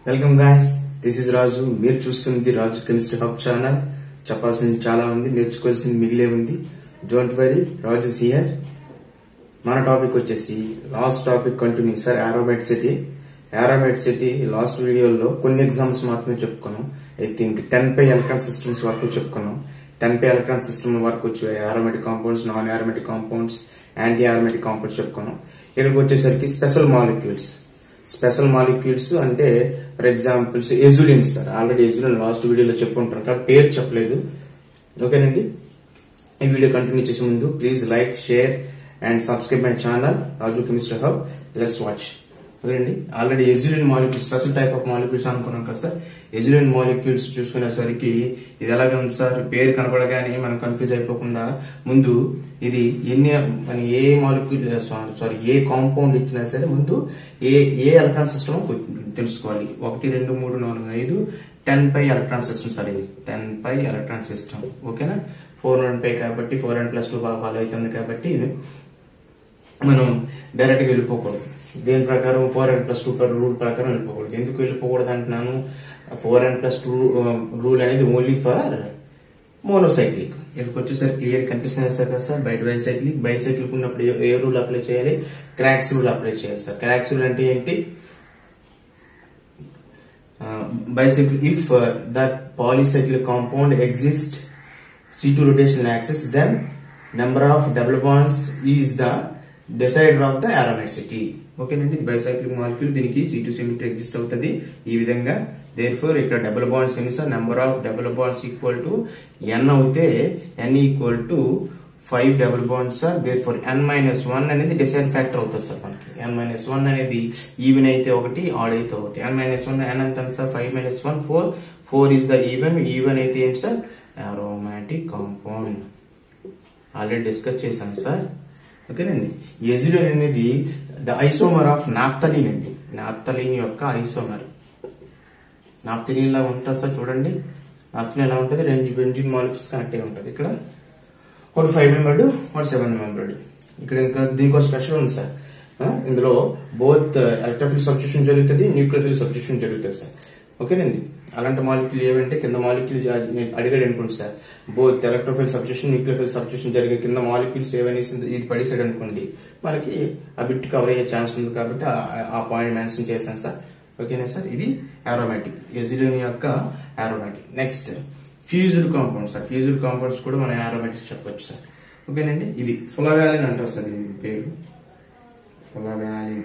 Welcome guys this is Raju మీరు చూస్తుంది Raju chemistry hub channel చెప్పాల్సింది చాలా ఉంది నేర్చుకోవాల్సింది మిగిలే ఉంది డోంట్ వరీ రాజు హియర్ మన టాపిక్ వచ్చేసి last topic continue sir city city last వీడియోలో కొన్ని ఎగ్జామ్స్ మాత్రమే చెప్పుకున్నాం I think ten pi electron systems వరకు చెప్పుకున్నాం టెన్ పై ఎలక్ట్రాన్ సిస్టమ్ వరకు వచ్చి aromatic compounds non aromatic compounds anti aromatic compounds చెప్పుకున్నాం ఇక్కడికి వచ్చేసరికి స్పెషల్ మాలిక్యూల్స్ స్పెషల్ మాలిక్యూల్స్ అంటే for examples azulene sir already azulene last వీడియోలో చెప్పుకుంటాను కాబట్టి పేరు చెప్పలేదు ఓకేనండి ఈ వీడియో కంటిన్యూ చేసే ముందు please like share and subscribe my channel Raju chemistry hub let's watch ఓకేనండి already azulene molecules special type of molecules అనుకున్నాం కదా సార్ ఎజులిన్ మాలిక్యూల్స్ చూసుకునేసరికి ఇది ఎలాగే ఉంది సార్ పేరు కనపడగానే మనం కన్ఫ్యూజ్ అయిపోకుండా ముందు ఇది ఎన్ని మన ఏ మాలిక్యూల్ సారీ ఏ కాంపౌండ్ ఇచ్చినా సరే ముందు ఏ ఏ ఎలక్ట్రాన్ సిస్టమ్ తెలుసుకోవాలి ఒకటి రెండు మూడు నాలుగు ఐదు ten pi electron system sir ఇది టెన్ పై ఎలక్ట్రాన్ సిస్టమ్ ఓకేనా ఫోర్ వన్ పై కాబట్టి four and plus two follow అవుతుంది కాబట్టి మనం డైరెక్ట్ గా వెళ్ళిపోకూడదు దేని ప్రకారం four and plus two rule ప్రకారం వెళ్ళిపోకూడదు ఎందుకు వెళ్ళిపోకూడదు అంటున్నాను four and plus two rule అనేది ఓన్లీ ఫర్ మోనోసైక్లిక్ ఇక్కడికి వచ్చేసరికి క్లియర్ కనిపిస్తుంది సార్ కదా సార్ బయట బైసైక్లిక్ బైసైక్లిక్ ఉన్నప్పుడు ఏ- ఏ రూల్ అప్లై చేయాలి క్రాక్స్ రూల్ అప్లై చేయాలి సార్ క్రాక్స్ రూల్ అంటే ఏంటి bicycle if uh, that polycyclic compound exists C2 rotational axis then number of double bonds is the decider of the aromaticity ఓకేనండి bicyclic molecule దీనికి C two symmetry exist అవుతుంది ఈ విధంగా therefore ఇక్కడ double bonds ఎన్ని sir number of double bonds equal to n అవుతే n equal to five double bonds sir therefore n minus one అనేది decide factor అవుతుంది sir మనకి n minus one అనేది ఈవెన్ అయితే ఒకటి add అయితే ఒకటి ఎన్ మైనస్ వన్ ఎన్ ఎంత sir five minus one four four is the even even అయితే ఏంటి sir aromatic compound already discuss చేశాం సార్ ఓకేనండి ఎజిలిన్ అనేది ద ఐసోమర్ ఆఫ్ నాఫ్తలీన్ అండి నాఫ్తలీన్ యొక్క ఐసోమర్ నాఫ్తలీన్ లా ఉంటుంది సార్ చూడండి నాఫ్తలీన్ ఎలా ఉంటుంది రెండు బెంజిన్ మాలిక్యూల్స్ కనెక్ట్ అయి ఉంటుంది ఇక్కడ ఒకటి ఫైవ్ మెంబర్డ్ ఒకటి సెవెన్ మెంబర్డ్ ఇక్కడ ఇంకా దీనికి స్పెషల్ ఉంది సార్ ఆ, ఇందులో బోత్ ఎలక్ట్రోఫిల్ సబ్స్టిట్యూషన్ జరుగుతుంది న్యూక్లియోఫిల్ సబ్స్టిట్యూషన్ జరుగుతుంది సార్ ఓకేనండి అలాంటి మాలిక్యూల్ ఏమంటే కింద మాలిక్యూల్ అడిగాడు అనుకోండి sir both electrophile substitution nucleophile substitution జరిగే కింద మాలిక్యూల్స్ ఏవైనా ఇది పడేసాడు అనుకోండి మనకి ఆ బిట్ కవర్ అయ్యే ఛాన్స్ ఉంది కాబట్టి ఆ- ఆ పాయింట్ మెన్షన్ చేశాను సార్ ఓకేనా సార్ ఇది ఆరోమాటిక్ ఎజిలిన్ యొక్క aromatic next fused compounds sir fused compounds కూడా మనం ఆరోమాటిక్స్ చెప్పొచ్చు సార్ ఓకేనండి ఇది ఫులవాలిన్ అంటారు సార్ దీని పేరు ఫులవాలిన్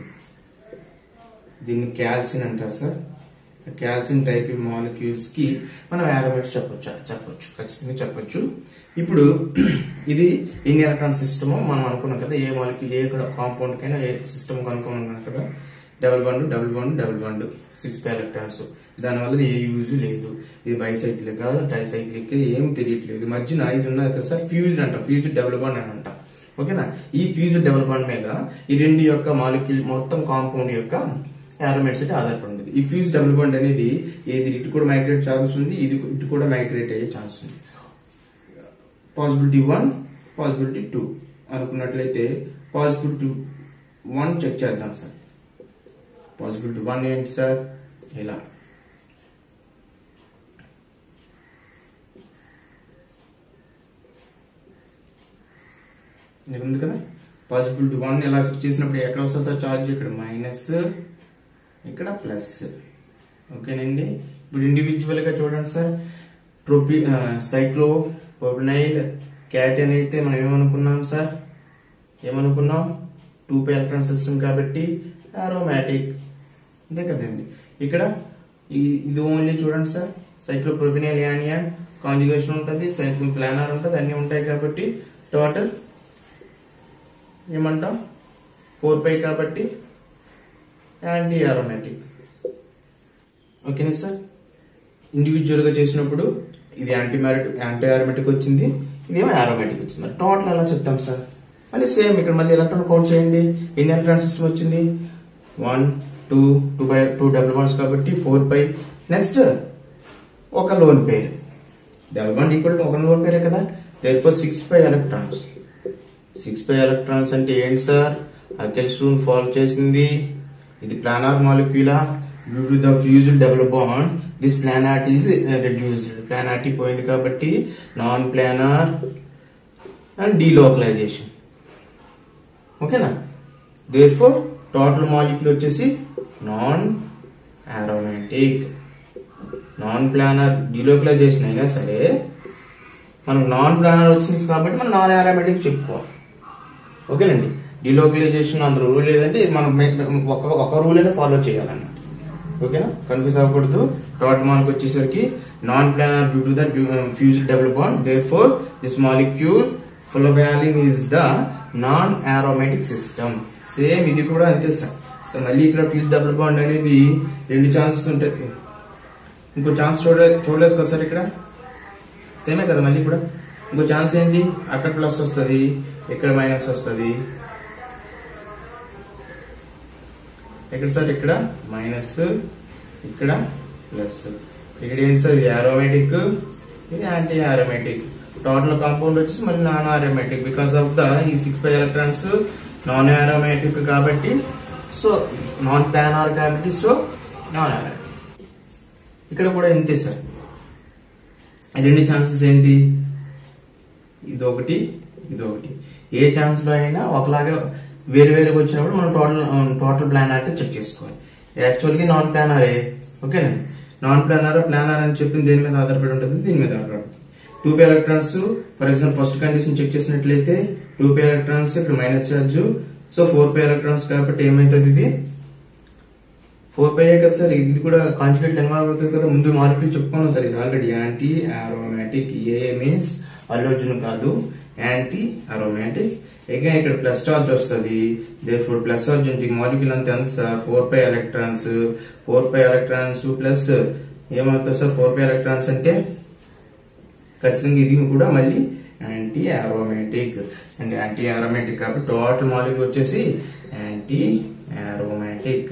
దీన్ని క్యాల్సిన్ అంటారు సార్ క్యాల్సిన్ టైప్ మాలిక్యూల్స్ కి మనం ఆరోమాటిక్స్ చెప్పొచ్చు చెప్పొచ్చు ఖచ్చితంగా చెప్పొచ్చు ఇప్పుడు ఇది ఇన్ ఎలక్ట్రాన్ సిస్టమ్ మనం అనుకున్నాం కదా ఏ మాలిక్యూల్ ఏ కాంపౌండ్ కైనా ఏ సిస్టమ్ కనుక్కున్నాం కదా double bond double bond double bond six pi electrons దానివల్ల ఏ యూజ్ లేదు ఇది బైసైక్లిక్ కాదు ట్రైసైక్లిక్ ఏం తెలియట్లేదు మధ్యన ఇది ఉన్నది కదా సార్ ఫ్యూజ్ అంటాం ఫ్యూజ్ డబుల్ బాండ్ అని అంటాం ఓకేనా ఈ ఫ్యూజ్ డబుల్ బాండ్ మీద ఈ రెండు యొక్క మాలిక్యూల్ మొత్తం కాంపౌండ్ యొక్క ఆరోమేట్స్ అయితే ఆధారపడి ఉంది ఈ ఫ్యూజ్ డబుల్ బాండ్ అనేది ఏది ఇటు కూడా మైగ్రేట్ ఛాన్స్ ఉంది ఇది ఇటు కూడా మైగ్రేట్ అయ్యే ఛాన్స్ ఉంది పాసిబిలిటీ వన్ పాసిబిలిటీ టూ అనుకున్నట్లయితే పాసిబిలిటీ వన్ చెక్ చేద్దాం సార్ పాసిబిలిటీ వన్ ఏంటి సార్ ఇలా ఇక్కడ ఉంది కదా పాసిబిలిటీ వన్ ఎలా చేసినప్పుడు ఎక్కడ వస్తుంది సార్ ఛార్జ్ ఇక్కడ మైనస్ ఇక్కడ ప్లస్ ఓకేనండి ఇప్పుడు ఇండివిజువల్ గా చూడండి సార్ ట్రోపి సైక్లో పొబినైల్ క్యాటన్ అయితే మనం ఏమనుకున్నాం సార్ ఏమనుకున్నాం టూ పై ఎలక్ట్రాన్ సిస్టమ్ కాబట్టి ఆరోమాటిక్ అంతే కదండి ఇక్కడ ఈ- ఇది ఓన్లీ చూడండి సార్ సైక్లోప్రొపినైల్ యానియాన్ కాంజుగేషన్ ఉంటుంది సైక్లో ప్లానర్ ఉంటుంది అన్ని ఉంటాయి కాబట్టి టోటల్ ఏమంటాం ఫోర్ పై కాబట్టి యాంటీ ఆరోమాటిక్ ఓకేనా సార్ ఇండివిజువల్ గా చేసినప్పుడు ఇది యాంటీ యాంటీ ఆరోమాటిక్ వచ్చింది ఇదేమో ఆరోమాటిక్ వచ్చింది మరి టోటల్ ఎలా చెప్తాం సార్ మళ్ళీ సేమ్ ఇక్కడ మళ్ళీ ఎలక్ట్రాన్ కౌంట్ చేయండి ఎన్ని ఎలక్ట్రాన్ సిస్టమ్ వచ్చింది one two two by two double ones కాబట్టి ఫోర్ పై నెక్స్ట్ ఒక lone pair double one equal ఒక లోన్ పేరే కదా therefore six pi electrons six pi electrons అంటే ఏంటి సార్ అకెల్ స్టూన్ ఫాల్ చేసింది ఇది ప్లానార్ మాలిక్యూలా due to the fused double bond this planarity is reduced planarity పోయింది కాబట్టి నాన్ ప్లానార్ అండ్ డీలోకలైజేషన్ ఓకేనా దేర్ ఫోర్ టోటల్ మాలిక్యూల్ వచ్చేసి non aromatic non planar delocalization అయినా సరే మనకు నాన్ ప్లానర్ వచ్చింది కాబట్టి మనం నాన్ aromatic చెప్పుకోవాలి ఓకేనండి డిలోకలైజేషన్ అందులో రూల్ లేదంటే ఇది మనం మే- ఒక ఒక రూల్ అయినా ఫాలో చేయాలన్నమాట ఓకేనా కన్ఫ్యూజ్ అవ్వకూడదు టోటల్ మార్క్ వచ్చేసరికి non planar due to the fuse double bond therefore this molecule ఫ్లోవాలిన్ is the non aromatic system same ఇది కూడా అంతే సార్ సో మళ్ళీ ఇక్కడ ఫ్యూజ్ డబుల్ బాండ్ అనేది రెండు ఛాన్సెస్ ఉంటాయి ఇంకో ఛాన్స్ చూడలే చూడలేదు కదా సార్ ఇక్కడ సేమే కదా మళ్ళీ కూడా ఇంకో ఛాన్స్ ఏంటి అక్కడ ప్లస్ వస్తుంది ఇక్కడ మైనస్ వస్తుంది ఎక్కడ సార్ ఇక్కడ మైనస్ ఇక్కడ ప్లస్ ఇక్కడ ఏంటి సార్ ఇది ఆరోమేటిక్ ఇది యాంటీ ఆరోమేటిక్ టోటల్ కాంపౌండ్ వచ్చేసి మళ్ళీ non aromatic because of the ఈ six five electrons non aromatic కాబట్టి సో నాన్ ప్లానార్ కాబట్టి సో నాన్ ఆరోమేటిక్ ఇక్కడ కూడా ఇంతే సార్ రెండు ఛాన్సెస్ ఏంటి ఇది ఒకటి ఇది ఒకటి ఏ ఛాన్స్ లో అయినా ఒకలాగా వేరు వేరుగా వచ్చినప్పుడు మనం టోటల్ టోటల్ ప్లానార్ చెక్ చేసుకోవాలి యాక్చువల్గా నాన్ ప్లానారే ఓకేనండి నాన్ ప్లానార్ ప్లానార్ అని చెప్పింది దేని మీద ఆధారపడి ఉంటుంది దీని మీద ఆధారపడి ఉంటుంది two pi electrons for example first condition check చేసినట్లయితే టూ పే ఎలక్ట్రాన్స్ ఇక్కడ minus charge so four pi electrons కాబట్టి ఏమైతుంది ఇది ఫోర్ పై కదా సార్ ఇది కూడా కాంజుగేట్ ఇన్వాల్వ్ అవుతుంది కదా ముందు మాలిక్యూల్ చెప్పుకున్నాం సార్ ఇది already anti aromatic a means halogen కాదు యాంటీ అరోమాటిక్ అగైన్ ఇక్కడ ప్లస్ చార్జ్ వస్తుంది దే ఫోర్ ప్లస్ చార్జ్ అంటే మాలిక్యూల్ అంతే అంత sir four pi electrons four pi electrons plus ఏమవుతుంది సార్ ఫోర్ పై ఎలక్ట్రాన్స్ అంటే ఖచ్చితంగా ఇది కూడా మళ్ళీ anti aromatic and anti aromatic కాబట్టి టోటల్ మాలిక్యూల్ వచ్చేసి యాంటీ అరోమాటిక్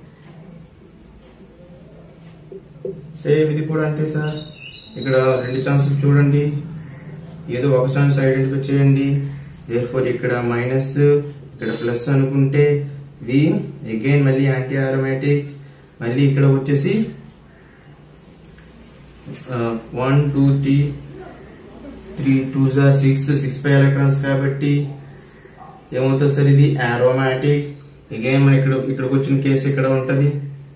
సేమ్ ఇది కూడా అంతే సార్ ఇక్కడ రెండు ఛాన్సెస్ చూడండి ఏదో ఒక ఛాన్స్ ఐడెంటిఫై చేయండి ఫోర్ ఇక్కడ మైనస్ ఇక్కడ ప్లస్ అనుకుంటే ఇది అగైన్ మళ్ళీ యాంటీ ఆరోమాటిక్ మళ్ళీ ఇక్కడ వచ్చేసి one two three three two జార్ సిక్స్ సిక్స్ ఫైవ్ ఎలక్ట్రాన్స్ కాబట్టి ఏమవుతుంది సార్ ఇది ఆరోమాటిక్ అగైన్ మన ఇక్కడ ఇక్కడికి వచ్చిన కేసు ఇక్కడ ఉంటది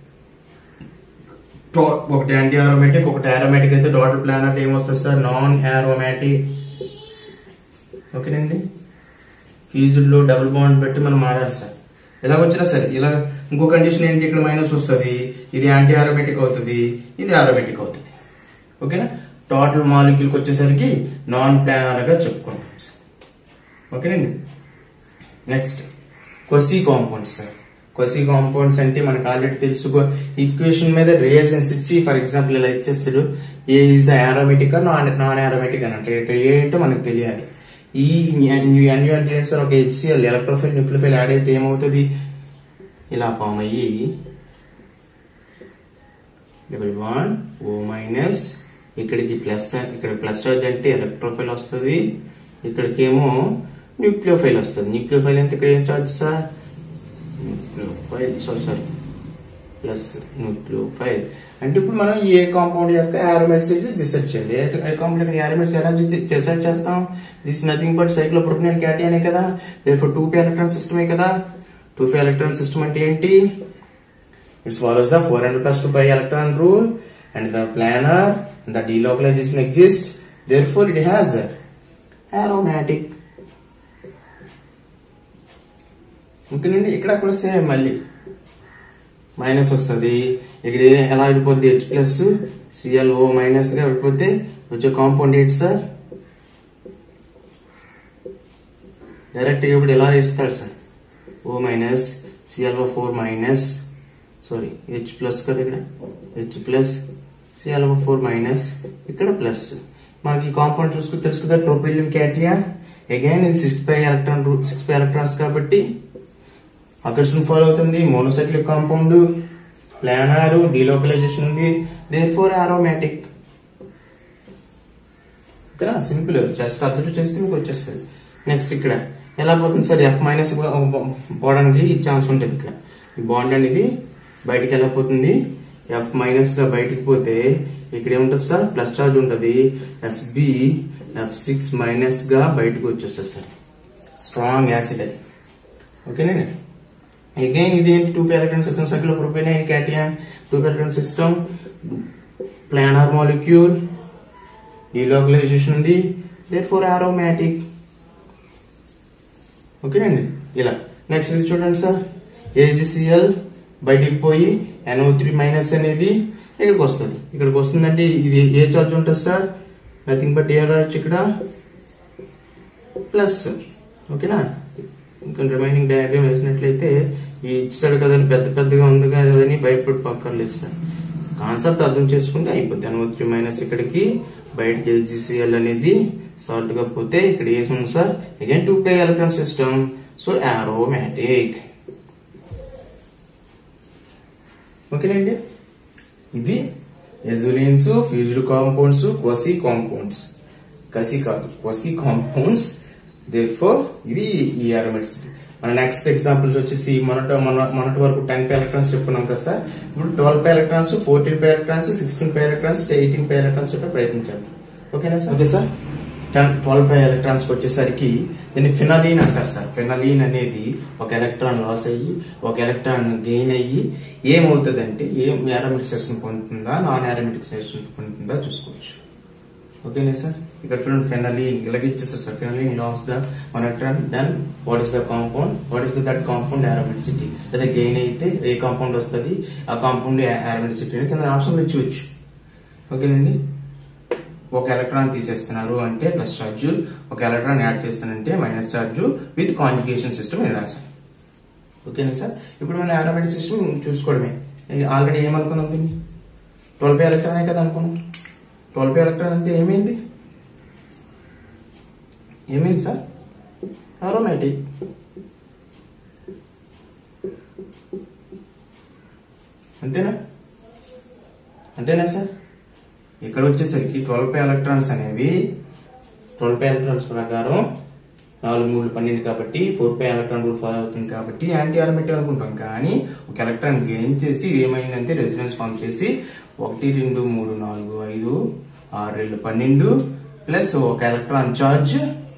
టో- ఒకటి యాంటీ ఆరోమాటిక్ ఒకటి ఆరోమాటిక్ అయితే టోటల్ ప్లానట్ ఏమొస్తుంది సార్ నాన్ ఆరోమాటిక్ ఓకేనండి ఫ్యూజ్డ్ లో డబుల్ బాండ్ పెట్టి మనం మారాలి సార్ ఎలా వచ్చినా సరే ఇలా ఇంకో కండిషన్ ఏంటి ఇక్కడ మైనస్ వస్తుంది ఇది యాంటీ ఆరోమాటిక్ అవుతుంది ఇది ఆరోమాటిక్ అవుతుంది ఓకేనా టోటల్ మాలిక్యూల్కి వచ్చేసరికి నాన్ ప్లానర్ గా చెప్పుకుంటాం సార్ ఓకేనండి next quasi compounds sir quasi compounds అంటే మనకు ఆల్రెడీ తెలుసు ఈక్వేషన్ మీద రియేజన్స్ ఇచ్చి ఫర్ ఎగ్జాంపుల్ ఇలా ఇచ్చేస్తారు a is the aromatic non non aromatic అని అంటే ఇక్కడ ఏ ఏంటో మనకు తెలియాలి ఈ ఎన్యూ అంటే ఏంటి సార్ ఒక హెచ్సిఎల్ ఎలక్ట్రోఫైల్ న్యూక్లియోఫైల్ యాడ్ అయితే ఏమవుతుంది ఇలా ఫామ్ అయ్యి డబుల్ వన్ ఓ మైనస్ ఇక్కడికి ప్లస్ ఇక్కడ ప్లస్ చార్జ్ అంటే ఎలక్ట్రోఫైల్ వస్తుంది ఇక్కడికేమో న్యూక్లియోఫైల్ వస్తుంది న్యూక్లియోఫైల్ అంటే ఇక్కడ ఏం charge sir nucleophile sorry sorry plus nucleophile అంటే ఇప్పుడు మనం ఏ కాంపౌండ్ యొక్క యారోమెట్స్ డిసైడ్ చేయాలి ఏ- ఏ కాంపౌండ్ యొక్క యారోమెట్స్ ఎలా డిసైడ్ చేస్తాం దిస్ నథింగ్ బట్ సైక్లోప్రోపినల్ క్యాటియనే కదా దేర్ టూ పే ఎలక్ట్రాన్ సిస్టమే కదా టూ పే ఎలక్ట్రాన్ సిస్టమ్ అంటే ఏంటి It follows the 400 plus 2 pi electron rule and the planar and the delocalization exists. Therefore, it has aromatic. ఓకేనండి ఇక్కడ కూడా సేమ్ మళ్ళీ మైనస్ వస్తుంది ఇక్కడ ఏ- ఎలా వెళ్ళిపోద్ది హెచ్ ప్లస్ సిఎల్ఓ మైనస్ గా వెళ్ళిపోతే వచ్చే కాంపౌండ్ ఏంటి సార్ డైరెక్ట్ ఇప్పుడు ఎలా ఇస్తాడు sir O minus CLO four minus sorry H plus కదా ఇక్కడ H plus CLO four minus ఇక్కడ ప్లస్ మనకి ఈ కాంపౌండ్ చూసుకుని తెలుసు కదా ట్రోపిలియం క్యాటియా అగైన్ ఇది six pi electron six pi electrons కాబట్టి ఆకర్షణ ఫాలో అవుతుంది మోనోసైక్లిక్ కాంపౌండ్ ప్లానారు డీలోకలైజేషన్ ఉంది దేర్ ఫోర్ ఆరోమాటిక్ ఓకేనా సింపుల్ జస్ట్ అద్దరు చేస్తే మీకు వచ్చేస్తుంది నెక్స్ట్ ఇక్కడ ఎలా పోతుంది సార్ ఎఫ్ మైనస్ పోవడానికి ఛాన్స్ ఉంటుంది ఇక్కడ ఈ బాండ్ అనేది బయటికి వెళ్ళకపోతుంది ఎఫ్ మైనస్ గా బయటికి పోతే ఇక్కడ ఏముంటుంది సార్ ప్లస్ చార్జ్ ఉంటుంది ఎస్బి ఎఫ్ సిక్స్ మైనస్ గా బయటకు వచ్చేస్తుంది సార్ స్ట్రాంగ్ యాసిడ్ అది ఓకేనండి అగైన్ ఇది ఏంటి two electron system circle propenyl cation two electron system planar molecule delocalization ఉంది దేర్ ఫోర్ ఆరోమాటిక్ ఓకేనండి ఇలా నెక్స్ట్ ఇది చూడండి సార్ ఏజిసిఎల్ బయటికి పోయి ఎన్ఓ త్రీ మైనస్ అనేది ఇక్కడికి వస్తుంది ఇక్కడికి వస్తుందంటే ఇది ఏ చార్జ్ ఉంటుంది సార్ నథింగ్ బట్ ఏం రాయొచ్చు ఇక్కడ ప్లస్ ఓకేనా ఇంకా రిమైనింగ్ డయాగ్రామ్ వేసినట్లయితే ఈ ఇచ్చాడు కదండి పెద్ద పెద్దగా ఉంది కదని భయపడి పక్కర్లేదు సార్ కాన్సెప్ట్ అర్థం చేసుకుంటే అయిపోద్ది ఎన్ఓ త్రీ మైనస్ ఇక్కడికి బయటకి ఎల్జిసిఎల్ అనేది సాల్ట్ గా పోతే ఇక్కడ ఏముంది sir again two pi electron system so aromatic ఓకేనండి ఇది azulenes fused compounds quasi compounds quasi కాదు క్వసీ కాంపౌండ్స్ దేర్ఫోర్ ఇది ఈ అరోమెటిసిటీ మన నెక్స్ట్ ఎగ్జాంపుల్స్ వచ్చేసి మొన్నట మొన్న మొన్నటి వరకు టెన్ పే ఎలక్ట్రాన్స్ చెప్పుకున్నాం కదా సార్ ఇప్పుడు twelve pi electrons fourteen pi electrons sixteen pi electrons eighteen pi electrons చెప్పే ప్రయత్నించాలి ఓకేనా sir okay sir ten twelve pi electrons వచ్చేసరికి దీన్ని ఫినలీన్ అంటారు సార్ ఫినలీన్ అనేది ఒక ఎలక్ట్రాన్ లాస్ అయ్యి ఒక ఎలక్ట్రాన్ గెయిన్ అయ్యి ఏమవుతుందంటే ఏం యారోమెటిక్ సెషన్ పొందుతుందా నాన్ యారోమెటిక్ సెషన్ పొందుతుందా చూసుకోవచ్చు ఓకేనా సార్ ఇక్కడ చూడండి ఫెనలీన్ ఇలాగ ఇచ్చేస్తారు sir phenalene loss the one electron then what is the compound what is the that compound aromaticity లేదా గెయిన్ అయితే ఏ కాంపౌండ్ వస్తుంది ఆ కాంపౌండ్ యారోమెటిసిటీ అని కింద ఆప్షన్ ఇచ్చి ఓకేనండి ఒక ఎలక్ట్రాన్ తీసేస్తున్నారు అంటే ప్లస్ ఛార్జ్ ఒక ఎలక్ట్రాన్ యాడ్ చేస్తానంటే minus charge with conjugation system నేను రాశాను ఓకేనా సార్ ఇప్పుడు మన ఆటోమేటిక్ సిస్టమ్ చూసుకోవడమే ఆల్రెడీ ఏమనుకున్నాం దీన్ని ట్వెల్వ్ ఎలక్ట్రానే కదా అనుకున్నాం ట్వెల్వ్ ఎలక్ట్రాన్ అంటే ఏమైంది ఏమైంది సార్ ఆరోమేటిక్ అంతేనా అంతేనా సార్ ఇక్కడ వచ్చేసరికి ట్వెల్వ్ పై ఎలక్ట్రాన్స్ అనేవి ట్వెల్వ్ పై ఎలక్ట్రాన్స్ ప్రకారం నాలుగు మూడు పన్నెండు కాబట్టి four pi electron rule follow అవుతుంది కాబట్టి యాంటీ ఆర్మెటిక్ అనుకుంటాం కానీ ఒక ఎలక్ట్రాన్ గెయిన్ చేసి ఏమైందంటే రెసిడెన్స్ ఫామ్ చేసి ఒకటి రెండు మూడు నాలుగు ఐదు ఆరు రెండు పన్నెండు ప్లస్ ఒక ఎలక్ట్రాన్ చార్జ్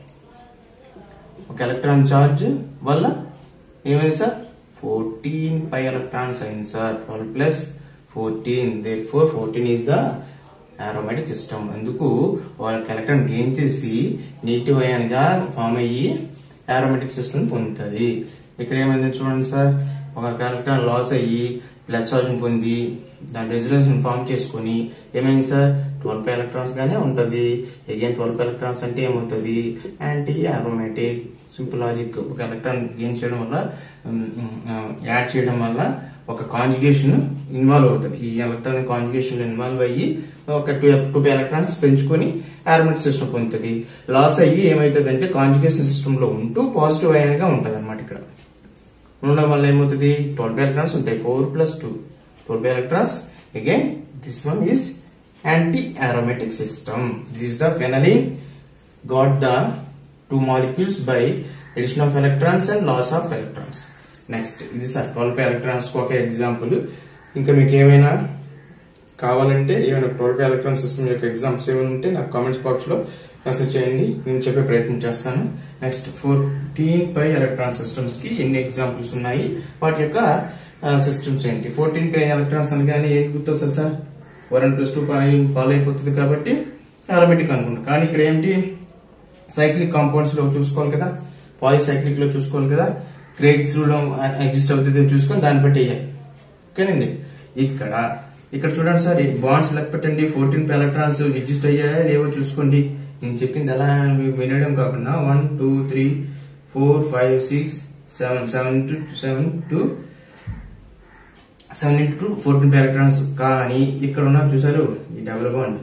ఒక ఎలక్ట్రాన్ చార్జ్ వల్ల ఏమైంది సార్ ఫోర్టీన్ పై ఎలక్ట్రాన్స్ అయింది sir twelve plus fourteen therefore fourteen is the aromatic system అందుకు వాళ్ళకి ఎలక్ట్రాన్ గెయిన్ చేసి నెగిటివ్ అయాన్ గా ఫామ్ అయ్యి ఆరోమాటిక్ సిస్టమ్ పొందుతుంది ఇక్కడ ఏమైంది చూడండి సార్ ఒక ఎలక్ట్రాన్ లాస్ అయ్యి ప్లస్ చార్జ్ పొంది దాని రెసిడెన్స్ ఫామ్ చేసుకొని ఏమైంది సార్ ట్వెల్వ్ ఎలక్ట్రాన్స్ గానే ఉంటది అగైన్ ట్వెల్వ్ ఎలక్ట్రాన్స్ అంటే ఏమవుతుంది యాంటీ ఆరోమాటిక్ సింపుల్ లాజిక్ ఒక ఎలక్ట్రాన్ గెయిన్ చేయడం వల్ల యాడ్ చేయడం వల్ల ఒక కాంజుగేషన్ ఇన్వాల్వ్ అవుతుంది ఈ ఎలక్ట్రాన్ కాంజుగేషన్ ఇన్వాల్వ్ అయ్యి ఒక టూ టూ ఎలక్ట్రాన్స్ పెంచుకొని ఆర్మెటిక్ సిస్టమ్ పొందుతుంది లాస్ అయ్యి ఏమవుతుంది అంటే కాంజుగేషన్ సిస్టమ్ లో ఉంటూ పాజిటివ్ అయన్ గా ఉంటది అనమాట ఇక్కడ ఉండడం వల్ల ఏమవుతుంది ట్వెల్వ్ ఎలక్ట్రాన్స్ ఉంటాయి four plus two twelve electrons again this one is anti aromatic system this is the phenyline got the two molecules by addition of electrons and loss of electrons next ఇది sir twelve electrons ఒక example ఇంకా మీకు ఏమైనా కావాలంటే ఏమైనా twelve electron system యొక్క exams ఏమైనా ఉంటే నాకు కామెంట్స్ బాక్స్ లో మెసేజ్ చేయండి నేను చెప్పే ప్రయత్నం చేస్తాను next fourteen pi electron systems కి ఎన్ని ఎగ్జాంపుల్స్ ఉన్నాయి వాటి యొక్క సిస్టమ్స్ ఏంటి ఫోర్టీన్ పై ఎలక్ట్రాన్స్ అనగానే ఏంటి గుర్తొస్తుంది sir four and plus two follow అయిపోతుంది కాబట్టి ఆటోమేటిక్ అనుకుంటాం కానీ ఇక్కడ ఏంటి సైక్లిక్ కాంపౌండ్స్ లో చూసుకోవాలి కదా పాలిసైక్లిక్ లో చూసుకోవాలి కదా క్రేక్స్ రూల్ ఎగ్జిస్ట్ అవుతుంది చూసుకొని దాన్ని బట్టి వేయాలి ఓకేనండి ఇక్కడ ఇక్కడ చూడండి సార్ బాండ్స్ లెక్క పెట్టండి ఫోర్టీన్ ఎలక్ట్రాన్స్ ఎగ్జిస్ట్ అయ్యాయా లేవో చూసుకోండి నేను చెప్పింది ఎలా వినడం కాకుండా one two three four five six seven seven two seven two seven into fourteen electrons కానీ ఇక్కడ ఉన్న చూసారు ఈ డబుల్ బాండ్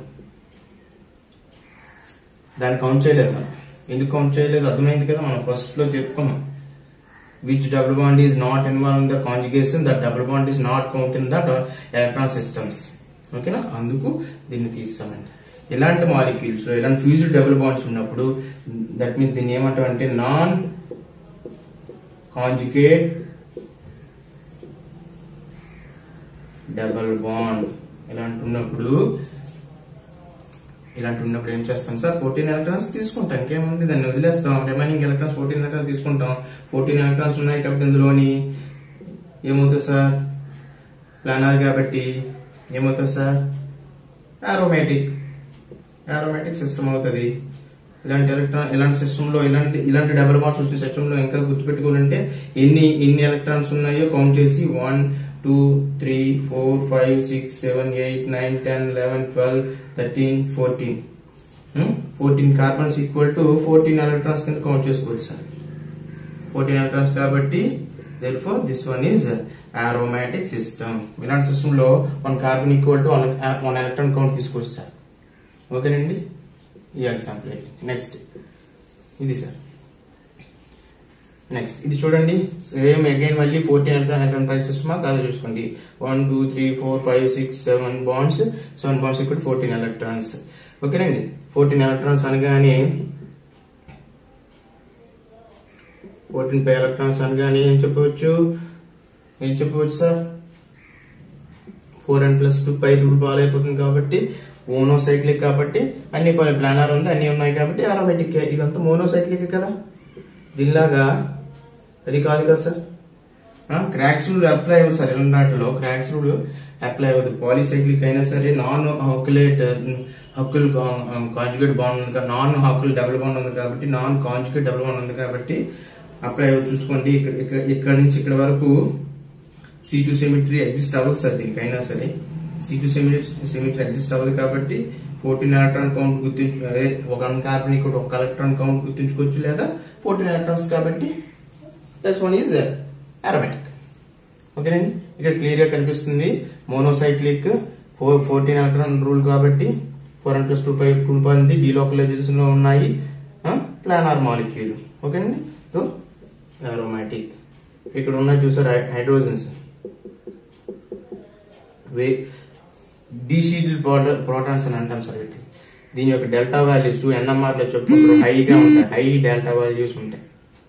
దాన్ని కౌంట్ చేయలేదు మనం ఎందుకు కౌంట్ చేయలేదు అర్థమైంది కదా మనం ఫస్ట్ లో చెప్పుకున్నాం which double bond is not involve in the conjugation that double bond is not count in the electron systems ఓకేనా అందుకు దీన్ని తీస్తామండి ఇలాంటి మాలిక్యూల్స్ లో ఇలాంటి ఫ్యూజ్డ్ డబుల్ బాండ్స్ ఉన్నప్పుడు దట్ మీన్స్ దీన్ని ఏమంటాం అంటే నాన్ కాంజుగేట్ డబల్ బాండ్ ఇలాంటి ఉన్నప్పుడు ఇలాంటి ఉన్నప్పుడు ఏం చేస్తాం సార్ ఫోర్టీన్ ఎలక్ట్రాన్స్ తీసుకుంటాం ఇంకేముంది దాన్ని వదిలేస్తాం రిమైనింగ్ ఎలక్ట్రాన్స్ ఫోర్టీన్ ఎలక్ట్రాన్స్ తీసుకుంటాం ఫోర్టీన్ ఎలక్ట్రాన్స్ ఉన్నాయి కాబట్టి ఇందులోని ఏమవుతుంది సార్ ప్లానర్ కాబట్టి ఏమవుతుంది సార్ ఆరోమేటిక్ ఆరోమేటిక్ సిస్టమ్ అవుతుంది ఇలాంటి ఎలక్ట్రాన్ ఇలాంటి సిస్టమ్ లో ఇలాంటి ఇలాంటి డబుల్ బాండ్స్ వచ్చిన సిస్టమ్ లో ఇంకా గుర్తుపెట్టుకోవాలంటే ఎన్ని ఎన్ని ఎలక్ట్రాన్స్ ఉన్నాయో కౌంట్ చేసి one two three four five six seven eight nine ten eleven twelve thirteen fourteen fourteen carbons equal to fourteen electrons కింద కౌంట్ చేసుకోవచ్చు సార్ ఫోర్టీన్ ఎలక్ట్రాన్స్ కాబట్టి therefore this one is aromatic system ఇలాంటి సిస్టమ్ లో one carbon equal to one electron count తీసుకోవచ్చు sir ఓకేనండి ఈ example next ఇది సార్ నెక్స్ట్ ఇది చూడండి సేమ్ అగైన్ మళ్ళీ ఫోర్టీన్ ఎలక్ట్రాన్ ప్రైస్ సిస్టమా కాదు చూసుకోండి one two three four five six seven bonds seven bonds ఇక్కడ ఫోర్టీన్ ఎలక్ట్రాన్స్ ఓకేనండి ఫోర్టీన్ ఎలక్ట్రాన్స్ అనగానే ఫోర్టీన్ పై ఎలక్ట్రాన్స్ అనగానే ఏం చెప్పవచ్చు ఏం చెప్పవచ్చు sir four and plus two pi rule బాల్ అయిపోతుంది కాబట్టి మోనోసైక్లిక్ కాబట్టి అన్ని ప్లానర్ ఉంది అన్ని ఉన్నాయి కాబట్టి ఆరోమేటిక్ ఇదంతా మోనోసైక్లిక్ కదా దీనిలాగా అది కాదు కదా సార్ క్రాక్స్ రూల్ అప్లై అవ్వదు సార్ ఇలాంటిలో క్రాక్స్ రూల్ అప్లై అవ్వదు పాలిసైక్లిక్ అయినా సరే నాన్ హక్కులేట్ హక్కులు కాంజుగేట్ బాండ్ ఉంది నాన్ హక్కులు డబుల్ బాండ్ ఉంది కాబట్టి నాన్ కాంజుగేట్ డబుల్ బాండ్ ఉంది కాబట్టి అప్లై అవ్వదు చూసుకోండి ఇక్కడ ఇక్కడ- ఇక్కడ నుంచి ఇక్కడ వరకు సి టూ సెమిట్రీ అడ్జస్ట్ అవ్వదు సార్ దీనికైనా సరే సి టూ సెమిట్రీ అడ్జస్ట్ అవ్వదు కాబట్టి ఫోర్టీన్ ఎలక్ట్రాన్ కౌంట్ గుర్తించు అదే ఒక కార్బన్ ఇక్కడ ఒక ఎలక్ట్రాన్ కౌంట్ గుర్తించుకోవచ్చు లేదా ఫోర్టీన్ ఎలక్ట్రాన్స్ కాబట్టి దట్స్ వన్ ఈజ్ అరోమాటిక్ ఓకేనండి ఇక్కడ క్లియర్ గా కనిపిస్తుంది monocyclic four fourteen electron rule కాబట్టి four and plus two pi two point delocalization లో ఉన్నాయి ప్లానార్ మాలిక్యూల్ ఓకేనండి సో అరోమాటిక్ ఇక్కడ ఉన్నాయి చూసారు హైడ్రోజన్స్ వే డీషీడెడ్ ప్రోటాన్స్ అని అంటాం సార్ వీటిని దీని యొక్క డెల్టా వాల్యూస్ ఎన్ఎంఆర్ లో చెప్పుకుంటారు హైగా ఉంటాయి హై డెల్టా వాల్యూస్ ఉంటాయి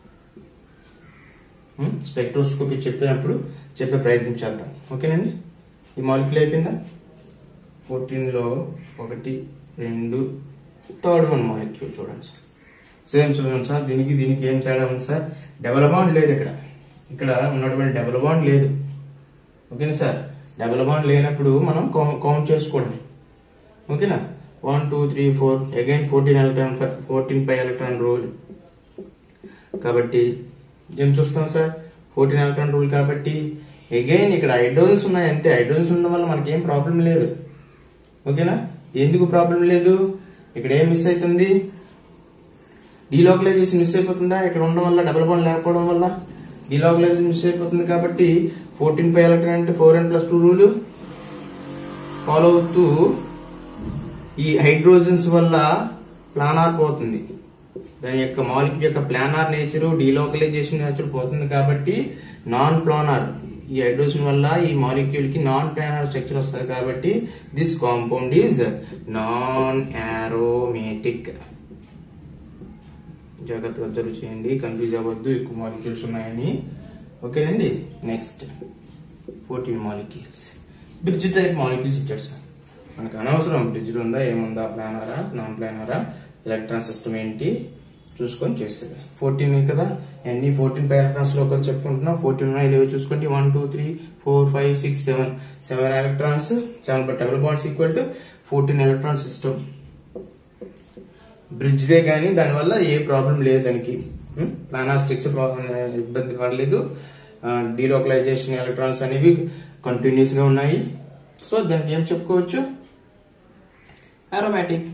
స్పెక్ట్రోస్కోపీ చెప్పినప్పుడు చెప్పే ప్రయత్నం చేద్దాం ఓకేనండి ఈ మాలిక్యూల్ అయిపోయిందా ఫోర్టీన్ లో ఒకటి రెండు థర్డ్ వన్ మాలిక్యూల్ చూడండి సార్ సేమ్ చూడండి సార్ దీనికి దీనికి ఏం తేడా ఉంది సార్ డబల్ బాండ్ లేదు ఇక్కడ ఇక్కడ ఉన్నటువంటి డబల్ బాండ్ లేదు ఓకేనా సార్ డబల్ బాండ్ లేనప్పుడు మనం కౌంట్ చేసుకోండి ఓకేనా one two three four again fourteen electron fourteen pi electron rule కాబట్టి ఏం చూస్తాం సార్ ఫోర్టీన్ ఎలక్ట్రాన్ రూల్ కాబట్టి అగైన్ ఇక్కడ హైడ్రోజన్స్ ఉన్నాయి అంతే హైడ్రోజన్స్ ఉండడం వల్ల మనకి ఏం ప్రాబ్లం లేదు ఓకేనా ఎందుకు ప్రాబ్లం లేదు ఇక్కడ ఏం మిస్ అవుతుంది డీలోకలైజేషన్ మిస్ అయిపోతుందా ఇక్కడ ఉండడం వల్ల డబుల్ బాండ్ లేకపోవడం వల్ల డీలోకలైజేషన్ మిస్ అయిపోతుంది కాబట్టి ఫోర్టీన్ పై ఎలక్ట్రాన్ అంటే four and plus two rule follow అవుతూ ఈ హైడ్రోజన్స్ వల్ల ప్లానార్ పోతుంది దాని యొక్క మాలిక్యూల్ యొక్క ప్లానార్ నేచర్ డీలోకలైజేషన్ నేచర్ పోతుంది కాబట్టి నాన్ ప్లానార్ ఈ హైడ్రోజన్ వల్ల ఈ మాలిక్యూల్ కి నాన్ ప్లానార్ స్ట్రక్చర్ వస్తుంది కాబట్టి this compound is non aromatic జాగ్రత్తగా అబ్జర్వ్ చేయండి కన్ఫ్యూజ్ అవ్వద్దు ఎక్కువ మాలిక్యూల్స్ ఉన్నాయని ఓకేనండి next fourteen molecules bridge type molecules ఇచ్చాడు సార్ మనకు అనవసరం బ్రిడ్జ్ ఉందా ఏముందా ప్లానరా నాన్ ప్లానరా ఎలక్ట్రాన్ సిస్టమ్ ఏంటి చూసుకొని చేస్తుంది ఫోర్టీన్ కదా ఎన్ని ఫోర్టీన్ పై ఎలక్ట్రాన్స్ లో ఒకటి చెప్పుకుంటున్నాం ఫోర్టీన్ ఉన్నాయి లేవో చూసుకోండి one two three four five six seven seven electrons seven but double bonds equal to fourteen electron system bridge way కానీ దానివల్ల ఏ ప్రాబ్లం లేదు దానికి ప్లానార్ స్ట్రక్చర్ ఇబ్బంది పడలేదు డీలోకలైజేషన్ ఎలక్ట్రాన్స్ అనేవి కంటిన్యూస్ గా ఉన్నాయి సో దానికి ఏం చెప్పుకోవచ్చు అరోమాటిక్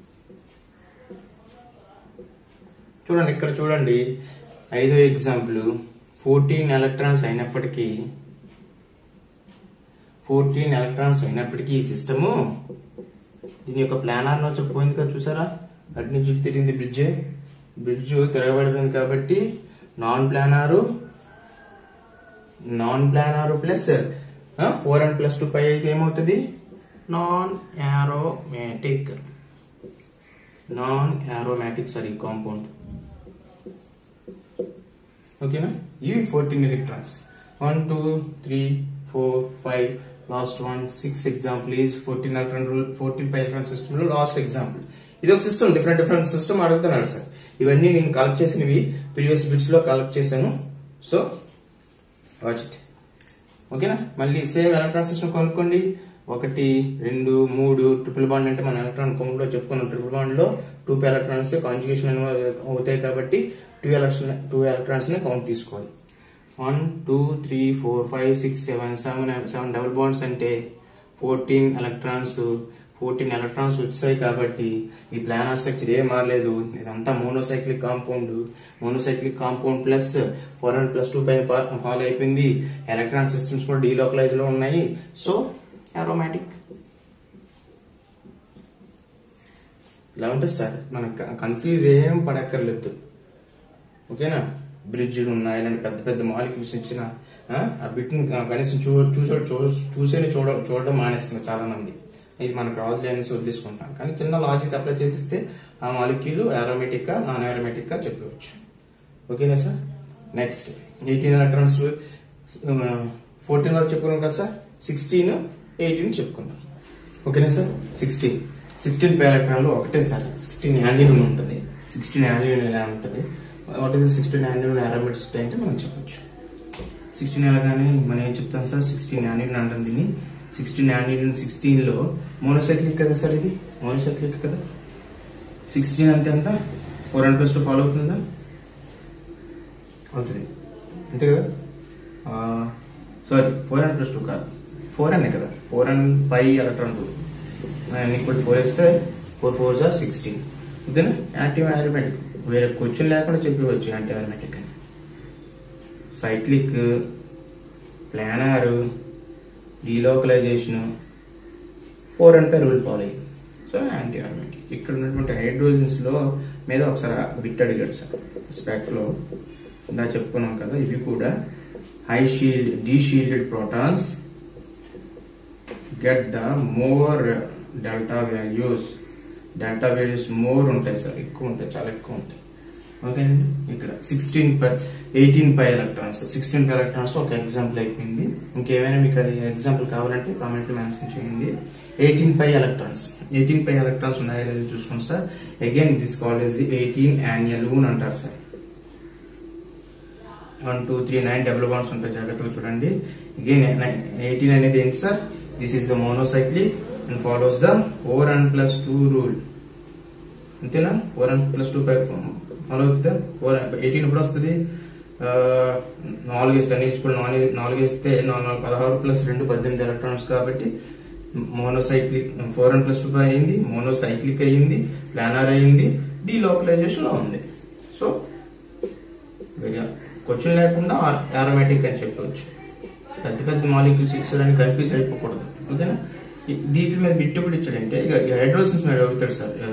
చూడండి ఇక్కడ చూడండి ఐదో ఎగ్జాంపుల్ ఫోర్టీన్ ఎలక్ట్రాన్స్ అయినప్పటికీ ఫోర్టీన్ ఎలక్ట్రాన్స్ అయినప్పటికీ ఈ సిస్టము దీని యొక్క ప్లానార్ నుంచి పోయింది కదా చూసారా అటు నుంచి ఇటు తిరిగింది బ్రిడ్జ్ బ్రిడ్జ్ తిరగబడిపోయింది కాబట్టి non planar non planar plus four and plus two pi అయితే ఏమవుతుంది నాన్ యారోమేటిక్ నాన్ యారోమేటిక్ సరీ కాంపౌండ్ ఓకేనా ఇవి fourteen electrons one two three four five last one six example is fourteen electron rule fourteen pi electron system లో last example ఇది ఒక system different different system అడుగుతున్నాడు sir ఇవన్నీ నేను collect చేసినవి ప్రీవియస్ బిట్స్ లో కలెక్ట్ చేశాను సో వాచ్ ఇట్ ఓకేనా మళ్ళీ సేమ్ ఎలక్ట్రాన్ సిస్టమ్ కొనుక్కోండి ఒకటి రెండు మూడు ట్రిపుల్ బాండ్ అంటే మన ఎలక్ట్రాన్ కౌంట్ లో చెప్పుకున్నాం ట్రిపుల్ బాండ్ లో టూ ఎలక్ట్రాన్స్ కాంజుగేషన్ అవుతాయి కాబట్టి టూ ఎలక్ట్రాన్ టూ ఎలక్ట్రాన్స్ ని కౌంట్ తీసుకోవాలి one two three four five six seven seven seven double bonds అంటే ఫోర్టీన్ ఎలక్ట్రాన్స్ ఫోర్టీన్ ఎలక్ట్రాన్స్ వచ్చాయి కాబట్టి ఈ ప్లానర్ స్ట్రక్చర్ ఏం మారలేదు ఇదంతా monocyclic compound monocyclic compound plus four hundred plus two పైన ఫాలో అయిపోయింది ఎలక్ట్రాన్ సిస్టమ్స్ కూడా డీలోకలైజ్ లో ఉన్నాయి సో aromatic ఇలా ఉంటుంది సార్ మనకు కన్ఫ్యూజ్ ఏం పడక్కర్లేదు ఓకేనా బ్రిడ్జ్లు ఉన్నాయి ఇలాంటి పెద్ద పెద్ద మాలిక్యూల్స్ ఇచ్చిన ఆ, ఆ బిట్ కనీసం చూ చూసే చూసేనే చూడ చూడడం మానేస్తుంది చాలా మంది ఇది మనకు రాదులే అనేసి వదిలేసుకుంటాం కానీ చిన్న లాజిక్ అప్లై చేసిస్తే ఆ మాలిక్యూల్ aromatic గా నాన్ aromatic గా చెప్పవచ్చు ఓకేనా సార్ నెక్స్ట్ ఎయిటీన్ ఎలక్ట్రాన్స్ ఫోర్టీన్ వరకు చెప్పుకున్నాం కదా సార్ సిక్స్టీన్ ఎయిటీన్ చెప్పుకున్నాం ఓకేనా సార్ సిక్స్టీన్ సిక్స్టీన్ పై ఎలక్ట్రాన్లు ఒకటే సార్ సిక్స్టీన్ యాన్యూన్ ఉంటుంది సిక్స్టీన్ యాన్యూన్ ఎలా ఉంటుంది వాట్ ఇస్ సిక్స్టీన్ యాన్యూన్ అరామిడ్స్ అంటే మనం చెప్పొచ్చు సిక్స్టీన్ అనగానే మనం ఏం చెప్తాం సార్ సిక్స్టీన్ యాన్యూన్ అంటాం దీన్ని సిక్స్టీన్ యాన్యూన్ సిక్స్టీన్ లో మోనోసైక్లిక్ కదా సార్ ఇది మోనోసైక్లిక్ కదా సిక్స్టీన్ అంటే ఎంత four hundred plus two follow అవుతుందా అవుతుంది అంతే కదా sorry four hundred plus two కాదు ఫోర్ అనే కదా four and five electron two equal four వేస్తే ఫోర్ ఫోర్ జా సిక్స్టీన్ ఓకేనా యాంటీ అరిమెటిక్ వేరే క్వశ్చన్ లేకుండా చెప్పవచ్చు యాంటీ అరిమెటిక్ అని సైక్లిక్ ప్లానార్ డీలోకలైజేషన్ ఫోర్ అంటే రూల్ ఫాలో అయ్యింది సో యాంటీ అరిమెటిక్ ఇక్కడ ఉన్నటువంటి హైడ్రోజన్స్ లో మీద ఒకసారి బిట్ అడిగాడు సార్ స్పెక్ లో ఇందా చెప్పుకున్నాం కదా ఇవి కూడా high shield deshielded protons get the more delta values delta values more ఉంటాయి సార్ ఎక్కువ ఉంటాయి చాలా ఎక్కువ ఉంటాయి ఓకే అండి ఇక్కడ sixteen pi eighteen pi electrons sixteen pi electrons ఒక ఎగ్జాంపుల్ అయిపోయింది ఇంకేమైనా మీకు ఎగ్జాంపుల్ కావాలంటే కామెంట్ మెన్షన్ చేయండి eighteen pi electrons eighteen pi electrons ఉన్నాయో లేదో చూసుకోండి sir again this college eighteen annulene అంటారు sir one two three nine double bonds ఉంటాయి జాగ్రత్తగా చూడండి అగైన్ ఎయిటీన్ అనేది ఏంటి sir this is the monocyclic and follows the four and plus two rule అంతేనా four and plus two follow అవుతుందా four eighteen ఇప్పుడు వస్తుంది ఆ, నాలుగు వేస్తే అన్ని ఇప్పుడు నాలుగు నాలుగు వేస్తే నాలుగు పదహారు ప్లస్ రెండు పద్దెనిమిది ఎలక్ట్రాన్స్ కాబట్టి monocyclic four and plus two అయింది మోనోసైక్లిక్ అయ్యింది ప్లానర్ అయ్యింది డీలోకలైజేషన్ లో ఉంది సో వెరీ క్వశ్చన్ లేకుండా ఆరోమేటిక్ అని చెప్పవచ్చు పెద్ద పెద్ద మాలిక్యూల్స్ ఇచ్చారని కన్ఫ్యూజ్ అయిపోకూడదు ఓకేనా ఈ- వీటి మీద బిట్టు కూడా ఇచ్చాడంటే ఇక హైడ్రోసిన్స్ మీద అడుగుతాడు సార్ ఆ,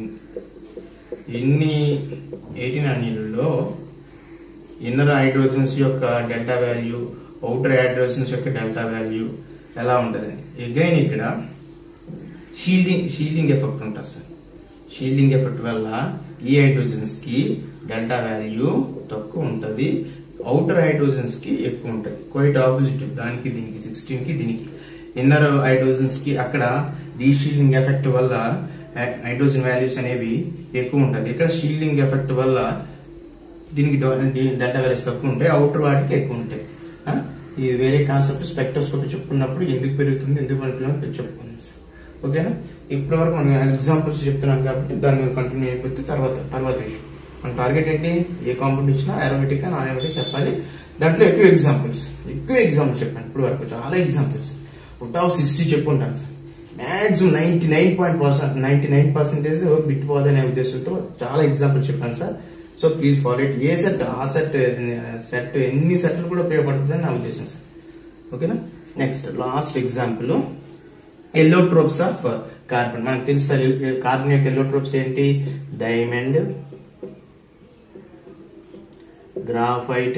ఎన్ని ఎయిటీన్ అన్నిలలో ఇన్నర్ హైడ్రోజన్స్ యొక్క డెల్టా వాల్యూ అవుటర్ హైడ్రోజన్స్ యొక్క డెల్టా వాల్యూ ఎలా ఉంటది అగైన్ ఇక్కడ షీల్డింగ్ షీల్డింగ్ ఎఫెక్ట్ ఉంటుంది సార్ షీల్డింగ్ ఎఫెక్ట్ వల్ల ఈ హైడ్రోజన్స్ కి డెల్టా వాల్యూ తక్కువ ఉంటది అవుటర్ హైడ్రోజన్స్ కి ఎక్కువ ఉంటది క్వైట్ ఆపోజిట్ దానికి దీనికి సిక్స్టీన్ కి దీనికి ఇన్నర్ హైడ్రోజన్స్ కి అక్కడ డీషీల్డింగ్ ఎఫెక్ట్ వల్ల హైడ్రోజన్ వాల్యూస్ అనేవి ఎక్కువ ఉంటది ఇక్కడ షీల్డింగ్ ఎఫెక్ట్ వల్ల దీనికి డెల్టా వాల్యూస్ తక్కువ ఉంటాయి అవుటర్ వాటికి ఎక్కువ ఉంటాయి ఆ? ఇది వేరే కాన్సెప్ట్ స్పెక్ట్రోస్కోపీ చెప్పుకున్నప్పుడు ఎందుకు పెరుగుతుంది ఎందుకు పెరుగుతుంది చెప్పుకున్నాం సార్ ఓకేనా ఇప్పటి వరకు మనం ఎగ్జాంపుల్స్ చెప్తున్నాం కాబట్టి దాన్ని కంటిన్యూ అయిపోతే తర్వాత తర్వాత విషయం మన టార్గెట్ ఏంటి ఏ కాంపౌండ్ ఇచ్చినా అరోమేటిక్ నాన్ అరోమేటిక్ చెప్పాలి దాంట్లో ఎక్కువ ఎగ్జాంపుల్స్ ఎక్కువ ఎగ్జాంపుల్స్ చెప్పాను ఇప్పుడు వరకు చాలా ఎగ్జాంపుల్స్ అవుట్ ఆఫ్ సిక్స్టీ చెప్పుకుంటాను sir maximum ninety nine point percent ninety nine percentage bit పోదనే ఉద్దేశంతో చాలా ఎగ్జాంపుల్ చెప్పాను sir so please follow it ఏ సెట్ ఆ సెట్ సెట్ ఎన్ని సెట్లు కూడా ఉపయోగపడుతుందని నా ఉద్దేశం సార్ ఓకేనా next last example allotropes of carbon మనకు తెలుసు సార్ కార్బన్ యొక్క ఎల్లోట్రోప్స్ ఏంటి డైమండ్ గ్రాఫైట్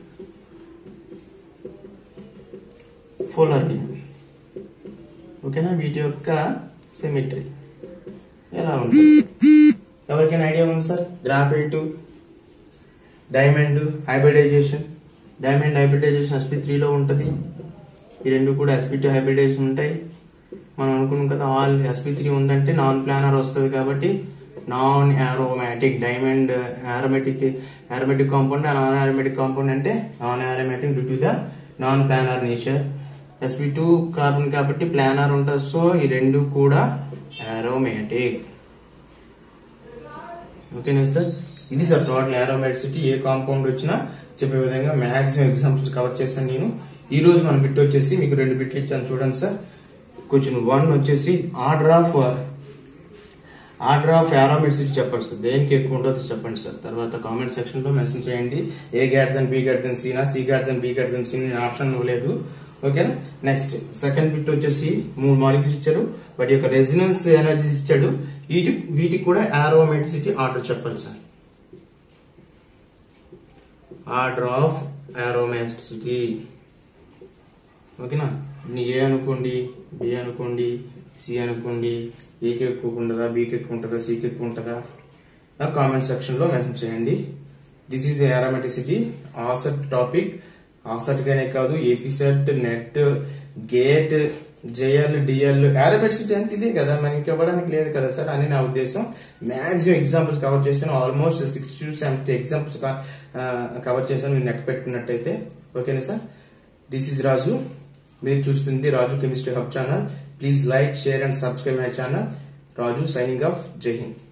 ఫోలర్డిన్ ఓకేనా వీటి యొక్క సిమెట్రీ ఎలా ఉంటుంది ఎవరికైనా ఐడియా ఉంది sir graphite diamond hybridization diamond hybridization SP త్రీలో ఉంటుంది ఈ రెండు కూడా ఎస్పీ టూ హైబ్రిడైజేషన్ ఉంటాయి మనం అనుకున్నాం కదా ఆల్ ఎస్పీ త్రీ ఉందంటే నాన్ ప్లానర్ వస్తుంది కాబట్టి non aromatic diamond aromatic aromatic compound non aromatic compound అంటే non aromatic due to the non planar nature SP two carbon కాబట్టి ప్లానర్ ఉంటుంది సో ఈ రెండు కూడా ఆరోమేటిక్ ఓకేనా సార్ ఇది సార్ టోటల్ ఆరోమేటిసిటీ ఏ కాంపౌండ్ వచ్చినా చెప్పే విధంగా మాక్సిమం ఎగ్జాంపుల్స్ కవర్ చేశాను నేను ఈ రోజు మన బిట్ వచ్చేసి మీకు రెండు బిట్లు ఇచ్చాను చూడండి సార్ క్వశ్చన్ వన్ వచ్చేసి order of order of aromaticity చెప్పండి సార్ దేనికి ఎక్కువ ఉంటుందో చెప్పండి సార్ తర్వాత కామెంట్ సెక్షన్ లో మెన్షన్ చేయండి A greater than B greater than సీనా C greater than B greater than C నేను ఆప్షన్ ఇవ్వలేదు ఓకేనా నెక్స్ట్ సెకండ్ బిట్ వచ్చేసి మూడు మాలిక్యూల్స్ ఇచ్చారు వాటి యొక్క రెసినెన్స్ ఎనర్జీస్ ఇచ్చాడు వీటి వీటికి కూడా ఆరోమెటిసిటీ ఆర్డర్ చెప్పాలి సార్ ఆర్డర్ ఆఫ్ ఆరోమెటిసిటీ ఓకేనా నీ ఏ అనుకోండి బి అనుకోండి సి అనుకోండి ఏకి ఎక్కువ ఉంటుందా బీకి ఎక్కువ ఉంటుందా సికి ఎక్కువ ఉంటుందా నా కామెంట్ సెక్షన్ లో మెన్షన్ చేయండి దిస్ ఈస్ ది ఆరోమెటిసిటీ ఆసెట్ టాపిక్ ఆసెట్ గానే కాదు AP SET NET GATE JL DL aromaticity అంటే ఇదే కదా మనకి ఇవ్వడానికి లేదు కదా సార్ అని నా ఉద్దేశం మాక్సిమం ఎగ్జాంపుల్స్ కవర్ చేశాను almost sixty to seventy examples cover చేశాను మీరు నెట్ పెట్టుకున్నట్టయితే ఓకేనా సార్ దిస్ ఇస్ రాజు మీరు చూస్తుంది Raju chemistry hub channel please like share and subscribe my channel Raju signing off Jai Hind